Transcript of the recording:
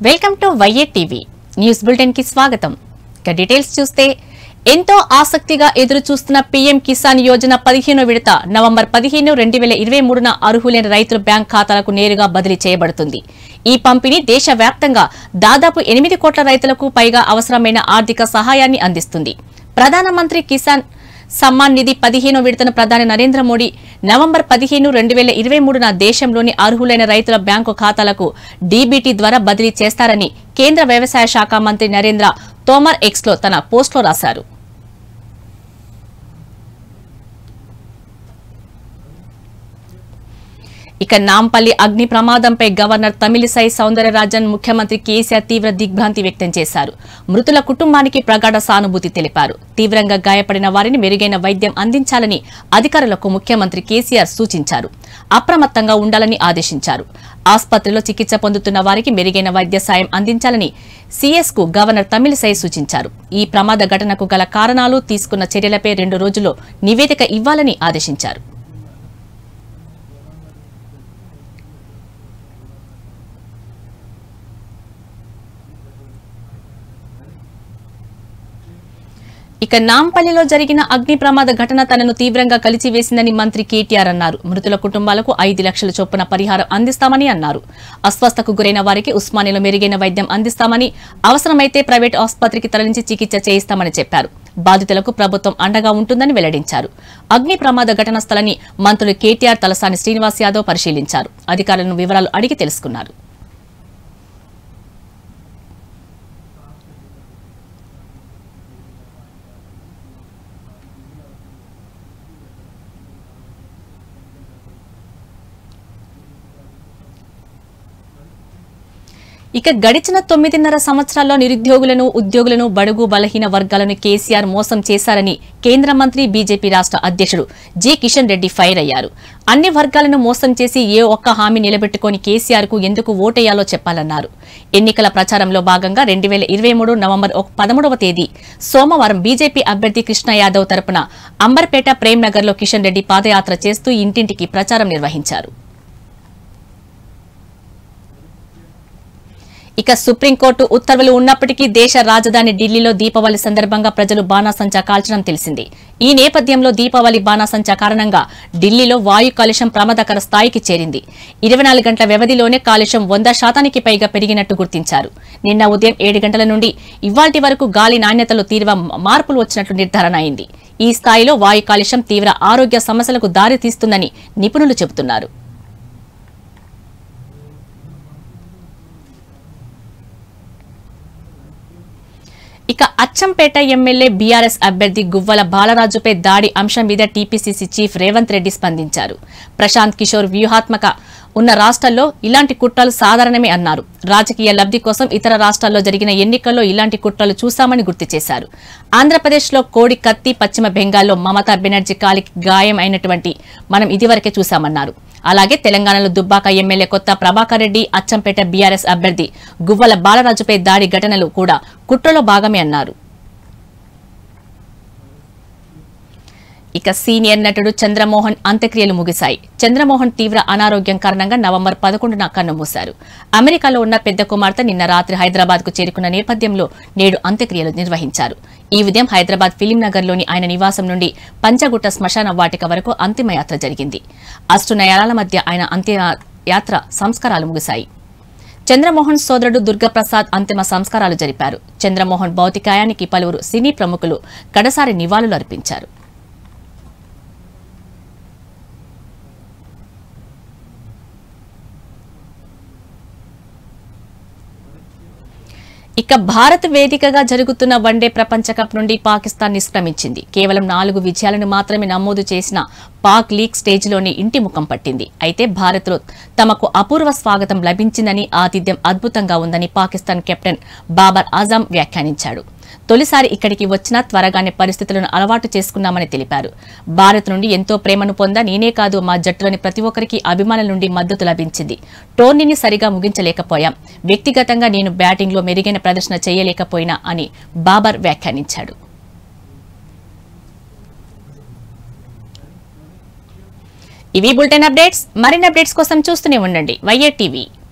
welcome to Y A TV news bulletin కి స్వాగతం ఇక డీటెయిల్స్ చూస్తే ఎంతో ఆసక్తిగా ఎదురు చూస్తున్న పీఎం కిసాన్ యోజన పదిహేనో విడత నవంబర్ పదిహేను రెండు వేల ఇరవై మూడున అర్హులైన రైతుల బ్యాంక్ ఖాతాలకు నేరుగా బదిలీ చేయబడుతుంది ఈ పంపిణీ దేశవ్యాప్తంగా దాదాపు ఎనిమిది కోట్ల రైతులకు పైగా అవసరమైన ఆర్థిక సహాయాన్ని అందిస్తుంది ప్రధానమంత్రి కిసాన్ సమ్మాన్ నిధి పదిహేను విడతను ప్రధాని నరేంద్ర మోడీ నవంబర్ పదిహేను రెండు వేల ఇరవై మూడున దేశంలోని అర్హులైన రైతుల బ్యాంకు ఖాతాలకు డీబీటీ ద్వారా బదిలీ చేస్తారని కేంద్ర వ్యవసాయ శాఖ మంత్రి నరేంద్ర తోమర్ ఎక్స్ లో తన పోస్టులో రాశారు ఇక నాంపల్లి అగ్ని ప్రమాదంపై గవర్నర్ తమిళిసై సౌందరరాజన్ ముఖ్యమంత్రి కేసీఆర్ తీవ్ర దిగ్భ్రాంతి వ్యక్తం చేశారు మృతుల కుటుంబానికి ప్రగాఢ సానుభూతి తెలిపారు తీవ్రంగా గాయపడిన వారిని మెరుగైన వైద్యం అందించాలని అధికారులకు ముఖ్యమంత్రి కేసీఆర్ సూచించారు అప్రమత్తంగా ఉండాలని ఆదేశించారు ఆసుపత్రిలో చికిత్స పొందుతున్న వారికి మెరుగైన వైద్య సాయం అందించాలని సీఎస్ కు గవర్నర్ తమిళిసై సూచించారు ఈ ప్రమాద ఘటనకు గల కారణాలు తీసుకున్న చర్యలపై రెండు రోజుల్లో నివేదిక ఇవ్వాలని ఆదేశించారు ఇక నాంపల్లిలో జరిగిన అగ్ని ప్రమాద ఘటన తనను తీవ్రంగా కలిచివేసిందని మంత్రి కేటీఆర్ అన్నారు మృతుల కుటుంబాలకు ఐదు లక్షల చొప్పున పరిహారం అందిస్తామని అన్నారు అస్వస్థకు గురైన వారికి ఉస్మానియాలో మెరుగైన వైద్యం అందిస్తామని అవసరమైతే ప్రైవేట్ ఆసుపత్రికి తరలించి చికిత్స చేయిస్తామని చెప్పారు బాధితులకు ప్రభుత్వం అండగా ఉంటుందని వెల్లడించారు అగ్ని ప్రమాద ఘటన స్థలాన్ని మంత్రులు కేటీఆర్ తలసాని శ్రీనివాస్ యాదవ్ పరిశీలించారు అధికారులను వివరాలు అడిగి తెలుసుకున్నారు ఇక గడిచిన తొమ్మిదిన్నర సంవత్సరాల్లో నిరుద్యోగులను ఉద్యోగులను బడుగు బలహీన వర్గాలను కేసీఆర్ మోసం చేశారని కేంద్ర మంత్రి బీజేపీ రాష్ట్ర అధ్యక్షుడు జి కిషన్ రెడ్డి ఫైర్ అయ్యారు అన్ని వర్గాలను మోసం చేసి ఏ ఒక్క హామీ నిలబెట్టుకుని కేసీఆర్ కు ఎందుకు ఓటేయాలో చెప్పాలన్నారు ఎన్నికల ప్రచారంలో భాగంగా రెండు వేల ఇరవై మూడు నవంబర్ ఒక- పదమూడవ తేదీ సోమవారం బీజేపీ అభ్యర్థి కృష్ణ యాదవ్ తరపున అంబర్పేట ప్రేమ్నగర్ లో కిషన్ రెడ్డి పాదయాత్ర చేస్తూ ఇంటింటికి ప్రచారం నిర్వహించారు ఇక సుప్రీంకోర్టు ఉత్తర్వులు ఉన్నప్పటికీ దేశ రాజధాని ఢిల్లీలో దీపావళి సందర్భంగా ప్రజలు బాణాసంచా కాల్చడం తెలిసింది ఈ నేపథ్యంలో దీపావళి బాణాసంచా కారణంగా ఢిల్లీలో వాయు కాలుష్యం ప్రమాదకర స్థాయికి చేరింది ఇరవై నాలుగు గంటల వ్యవధిలోనే కాలుష్యం వంద శాతానికి పైగా పెరిగినట్టు గుర్తించారు నిన్న ఉదయం ఏడు గంటల నుండి ఇవాల్టి వరకు గాలి నాణ్యతలో తీవ్ర మార్పులు వచ్చినట్లు నిర్ధారణ అయింది ఈ స్థాయిలో వాయు కాలుష్యం తీవ్ర ఆరోగ్య సమస్యలకు దారితీస్తుందని నిపుణులు చెబుతున్నారు ఇక అచ్చంపేట ఎమ్మెల్యే బీఆర్ఎస్ అభ్యర్థి గువ్వల బాలరాజుపై దాడి అంశం మీద టీపీసీసీ చీఫ్ రేవంత్ రెడ్డి స్పందించారు ప్రశాంత్ కిషోర్ వ్యూహాత్మక ఉన్న రాష్ట్రాల్లో ఇలాంటి కుట్రలు సాధారణమే అన్నారు రాజకీయ లబ్ధి కోసం ఇతర రాష్ట్రాల్లో జరిగిన ఎన్నికల్లో ఇలాంటి కుట్రలు చూశామని గుర్తు చేశారు ఆంధ్రప్రదేశ్లో కోడి కత్తి పశ్చిమ బెంగాల్లో మమతా బెనర్జీ కాలికి గాయం అయినటువంటి మనం ఇదివరకే చూశామన్నారు అలాగే తెలంగాణలో దుబ్బాక ఎమ్మెల్యే కొత్త ప్రభాకర్ రెడ్డి అచ్చంపేట బీఆర్ఎస్ అభ్యర్థి గువ్వల బాలరాజుపై దాడి ఘటనలు కూడా కుట్రలో భాగమే అన్నారు ఇక సీనియర్ నటుడు చంద్రమోహన్ అంత్యక్రియలు ముగిశాయి చంద్రమోహన్ తీవ్ర అనారోగ్యం కారణంగా నవంబర్ పదకొండున కన్నుమూశారు అమెరికాలో ఉన్న పెద్ద కుమార్తె నిన్న రాత్రి హైదరాబాద్ కు చేరుకున్న నేపథ్యంలో నేడు అంత్యక్రియలు నిర్వహించారు ఈ ఉదయం హైదరాబాద్ ఫిలిం నగర్ లోని ఆయన నివాసం నుండి పంచగుట్ట శ్మశాన వాటిక వరకు అంతిమయాత్ర జరిగింది అష్టునయనాల మధ్య ఆయన అంత్యయాత్ర సంస్కారాలు ముగిశాయి చంద్రమోహన్ సోదరుడు దుర్గప్రసాద్ అంతిమ సంస్కారాలు జరిపారు చంద్రమోహన్ భౌతికాయానికి పలువురు సినీ ప్రముఖులు కడసారి నివాళులు అర్పించారు ఇక భారత్ వేదికగా జరుగుతున్న వన్డే ప్రపంచ కప్ నుండి పాకిస్తాన్ నిష్క్రమించింది కేవలం నాలుగు విజయాలను మాత్రమే నమోదు చేసిన పాక్ లీగ్ స్టేజ్లోని ఇంటి ముఖం పట్టింది అయితే భారత్లో తమకు అపూర్వ స్వాగతం లభించిందని ఆతిథ్యం అద్భుతంగా ఉందని పాకిస్తాన్ కెప్టెన్ బాబర్ ఆజం వ్యాఖ్యానించాడు తొలిసారి ఇక్కడికి వచ్చినా త్వరగానే పరిస్థితులను అలవాటు చేసుకున్నామని తెలిపారు భారత్ నుండి ఎంతో ప్రేమను పొందా నేనే కాదు మా జట్టులోని ప్రతి ఒక్కరికి అభిమానుల నుండి మద్దతు లభించింది టోర్నీని సరిగా ముగించలేకపోయాం వ్యక్తిగతంగా నేను బ్యాటింగ్లో మెరుగైన ప్రదర్శన చేయలేకపోయినా అని బాబర్ వ్యాఖ్యానించాడు ఇవి బులెటిన్ అప్డేట్స్ మరిన్ని అప్డేట్స్ కోసం చూస్తూనే ఉండండి వైఏ టీవీ